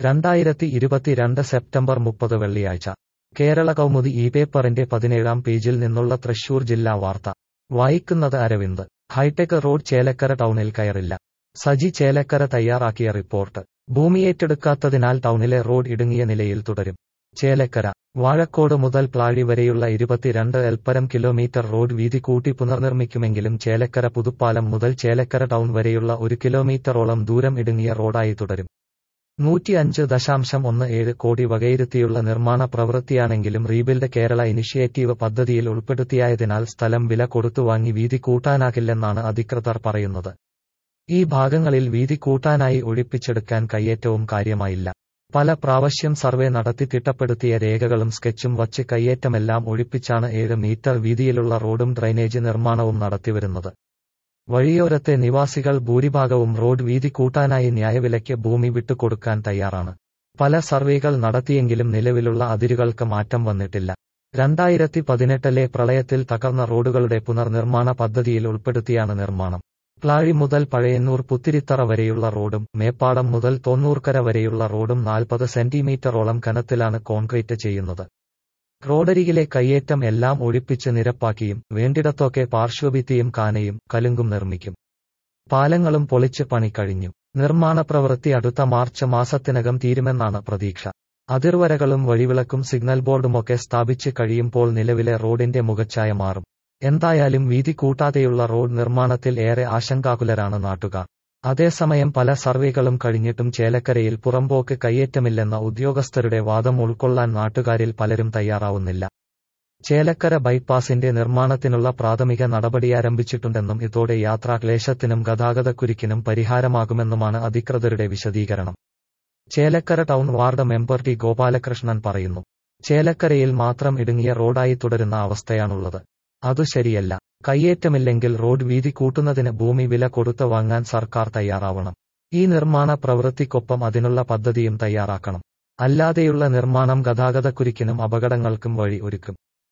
രണ്ടായിരത്തി ഇരുപത്തിരണ്ട് സെപ്റ്റംബർ മുപ്പത് വെള്ളിയാഴ്ച കേരള കൗമുദി ഈ പേപ്പറിന്റെ പതിനേഴാം പേജിൽ നിന്നുള്ള തൃശൂർ ജില്ലാ വാർത്ത വായിക്കുന്നത് അരവിന്ദ് ഹൈടെക് റോഡ് ചേലക്കര ടൗണിൽ കയറില്ല സജി ചേലക്കര തയ്യാറാക്കിയ റിപ്പോർട്ട് ഭൂമിയേറ്റെടുക്കാത്തതിനാൽ ടൗണിലെ റോഡ് ഇടുങ്ങിയ നിലയിൽ തുടരും ചേലക്കര വാഴക്കോട് മുതൽ പ്ലാഴി വരെയുള്ള ഇരുപത്തിരണ്ട് എൽപ്പരം കിലോമീറ്റർ റോഡ് വീതി കൂട്ടി പുനർനിർമ്മിക്കുമെങ്കിലും ചേലക്കര പുതുപ്പാലം മുതൽ ചേലക്കര ടൗൺ വരെയുള്ള ഒരു കിലോമീറ്ററോളം ദൂരം ഇടുങ്ങിയ റോഡായി തുടരും നൂറ്റിയഞ്ച് ദശാംശം ഒന്ന് ഏഴ് കോടി വകയിരുത്തിയുള്ള നിർമ്മാണ പ്രവൃത്തിയാണെങ്കിലും റീബിൽഡ് കേരള ഇനിഷ്യേറ്റീവ് പദ്ധതിയിൽ ഉൾപ്പെടുത്തിയായതിനാൽ സ്ഥലം വില കൊടുത്തു വാങ്ങി വീതി കൂട്ടാനാകില്ലെന്നാണ് അധികൃതർ പറയുന്നത് ഈ ഭാഗങ്ങളിൽ വീതി കൂട്ടാനായി ഒഴിപ്പിച്ചെടുക്കാൻ കയ്യേറ്റവും കാര്യമായില്ല പല പ്രാവശ്യം സർവേ നടത്തി തിട്ടപ്പെടുത്തിയ രേഖകളും സ്കെച്ചും വച്ച് കയ്യേറ്റമെല്ലാം ഒഴിപ്പിച്ചാണ് ഏഴ് മീറ്റർ വീതിയിലുള്ള റോഡും ഡ്രൈനേജ് നിർമ്മാണവും നടത്തിവരുന്നത് വഴിയോരത്തെ നിവാസികൾ ഭൂരിഭാഗവും റോഡ് വീതി കൂട്ടാനായി ന്യായവിലയ്ക്ക് ഭൂമി വിട്ടുകൊടുക്കാൻ തയ്യാറാണ് പല സർവേകൾ നടത്തിയെങ്കിലും നിലവിലുള്ള അതിരുകൾക്ക് മാറ്റം വന്നിട്ടില്ല രണ്ടായിരത്തി പതിനെട്ടിലെ പ്രളയത്തിൽ തകർന്ന റോഡുകളുടെ പുനർനിർമ്മാണ പദ്ധതിയിൽ ഉൾപ്പെടുത്തിയാണ് നിർമ്മാണം പ്ലാഴി മുതൽ പഴയന്നൂർ പുത്തിരിത്തറ വരെയുള്ള റോഡും മേപ്പാടം മുതൽ തൊണ്ണൂർക്കര വരെയുള്ള റോഡും നാൽപ്പത് സെന്റിമീറ്ററോളം കനത്തിലാണ് കോൺക്രീറ്റ് ചെയ്യുന്നത് റോഡരികിലെ കയ്യേറ്റം എല്ലാം ഒഴിപ്പിച്ച് നിരപ്പാക്കിയും വേണ്ടിടത്തൊക്കെ പാർശ്വഭിത്തിയും കാനയും കലുങ്കും നിർമ്മിക്കും പാലങ്ങളും പൊളിച്ച് പണി കഴിഞ്ഞു നിർമ്മാണ പ്രവൃത്തി അടുത്ത മാർച്ച് മാസത്തിനകം തീരുമെന്നാണ് പ്രതീക്ഷ അതിർവരകളും വഴിവിളക്കും സിഗ്നൽ ബോർഡുമൊക്കെ സ്ഥാപിച്ച് കഴിയുമ്പോൾ നിലവിലെ റോഡിന്റെ മുഖച്ഛായ മാറും എന്തായാലും വീതി കൂട്ടാതെയുള്ള റോഡ് നിർമ്മാണത്തിൽ ഏറെ ആശങ്കാകുലരാണ് നാട്ടുകാർ അതേസമയം പല സർവേകളും കഴിഞ്ഞിട്ടും ചേലക്കരയിൽ പുറമ്പോക്ക് കയ്യേറ്റമില്ലെന്ന ഉദ്യോഗസ്ഥരുടെ വാദം ഉൾക്കൊള്ളാൻ നാട്ടുകാരിൽ പലരും തയ്യാറാവുന്നില്ല ചേലക്കര ബൈപ്പാസിന്റെ നിർമ്മാണത്തിനുള്ള പ്രാഥമിക നടപടിയാരംഭിച്ചിട്ടുണ്ടെന്നും ഇതോടെ യാത്രാക്ലേശത്തിനും ഗതാഗതക്കുരുക്കിനും പരിഹാരമാകുമെന്നുമാണ് അധികൃതരുടെ വിശദീകരണം Chelakkara town ward member T Gopalakrishnan പറയുന്നു ചേലക്കരയിൽ മാത്രം ഇടുങ്ങിയ റോഡായി തുടരുന്ന അവസ്ഥയാണുള്ളത് അതു ശരിയല്ല കയ്യേറ്റമില്ലെങ്കിൽ റോഡ് വീതി കൂട്ടുന്നതിന് ഭൂമി വില കൊടുത്ത് വാങ്ങാൻ സർക്കാർ തയ്യാറാവണം ഈ നിർമ്മാണ പ്രവൃത്തിക്കൊപ്പം അതിനുള്ള പദ്ധതിയും തയ്യാറാക്കണം അല്ലാതെയുള്ള നിർമ്മാണം ഗതാഗതക്കുരുക്കിനും അപകടങ്ങൾക്കും വഴി ഒരുക്കും